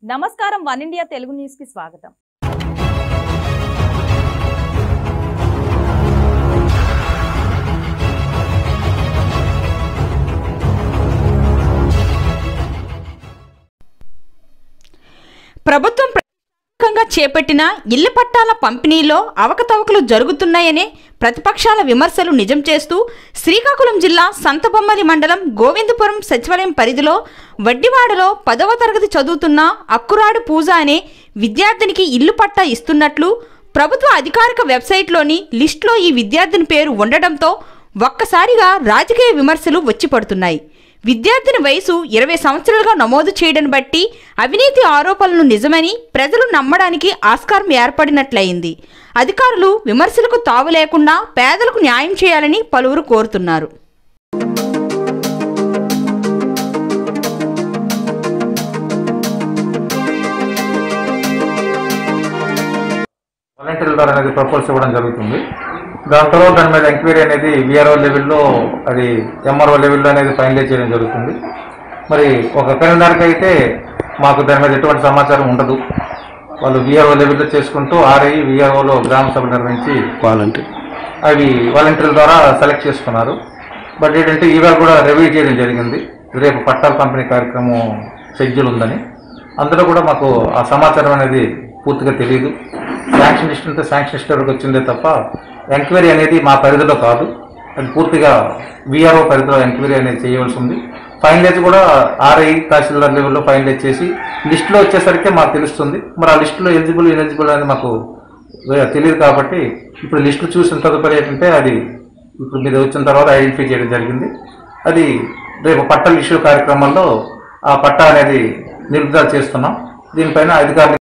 నమస్కారం one India Telugu news కి స్వాగతం ప్రభుత్వం ప్రత్యేకంగా చేపట్టిన ఇళ్ల పట్టాల పంపిణీలో అవకతవకలు జరుగుతున్నాయనే ప్రతిపక్షాల విమర్శలు నిజం చేస్తూ శ్రీకాకుళం జిల్లా సంతబొమ్మలి మండలం గోవిందపురం సచివాలయం పరిధిలో వడ్డివాడలో పదవ తరగతి చదువుతున్న అక్కురాడు పూజ అనే విద్యార్థినికి ఇల్లు పట్టా ఇస్తున్నట్లు ప్రభుత్వ అధికారిక వెబ్సైట్లోని లిస్టులో ఈ విద్యార్థిని పేరు ఉండడంతో ఒక్కసారిగా రాజకీయ విమర్శలు వచ్చి పడుతున్నాయి విద్యార్థిని వయసు ఇరవై సంవత్సరాలుగా నమోదు చేయడం బట్టి అవినీతి ఆరోపణలు నిజమని ప్రజలు నమ్మడానికి ఆస్కారం ఏర్పడినట్లయింది అధికారులు విమర్శలకు తావు లేకుండా పేదలకు న్యాయం చేయాలని పలువురు కోరుతున్నారు వాలంటీర్ల ద్వారా అనేది ప్రపోజల్స్ ఇవ్వడం జరుగుతుంది దాని తర్వాత దాని మీద ఎంక్వైరీ అనేది విఆర్ఓ లెవెల్లో అది ఎంఆర్ఓ లెవెల్లో అనేది ఫైనలైజ్ చేయడం జరుగుతుంది మరి ఒక పెన్దారికి అయితే మాకు దాని మీద ఎటువంటి సమాచారం ఉండదు వాళ్ళు విఆర్ఓ లెవెల్లో చేసుకుంటూ ఆర్ఐ విఆర్ఓలో గ్రామ సభ నిర్వహించి వాలంటీర్ అవి వాలంటీర్ల ద్వారా సెలెక్ట్ చేసుకున్నారు బట్ ఏంటంటే ఇవాళ కూడా రివ్యూ చేయడం జరిగింది రేపు పట్టాల పంపిణీ కార్యక్రమం షెడ్యూల్ ఉందని అందులో కూడా మాకు ఆ సమాచారం అనేది పూర్తిగా తెలియదు శాంక్షన్ లిస్ట్ అంటే శాంక్షన్ లిస్ట్ వరకు వచ్చిందే తప్ప ఎంక్వైరీ అనేది మా పరిధిలో కాదు అది పూర్తిగా విఆర్ఓ పరిధిలో ఎంక్వైరీ అనేది చేయవలసి ఉంది ఫైనలైజ్ కూడా ఆర్ఐ తహసీల్దార్ లెవెల్లో ఫైనలైజ్ చేసి లిస్టులో వచ్చేసరికి మాకు తెలుస్తుంది మరి ఆ లిస్టులో ఎలిజిబుల్ ఇనెలిజిబుల్ అనేది మాకు వే- తెలియదు కాబట్టి ఇప్పుడు లిస్టు చూసిన తదుపరి ఏంటంటే అది ఇప్పుడు మీరు వచ్చిన తర్వాత ఐడెంటిఫై చేయడం జరిగింది అది రేపు పట్టల ఇష్యూ కార్యక్రమంలో ఆ పట్టా అనేది నిలుపుదల చేస్తున్నాం దీనిపైన అధికారులు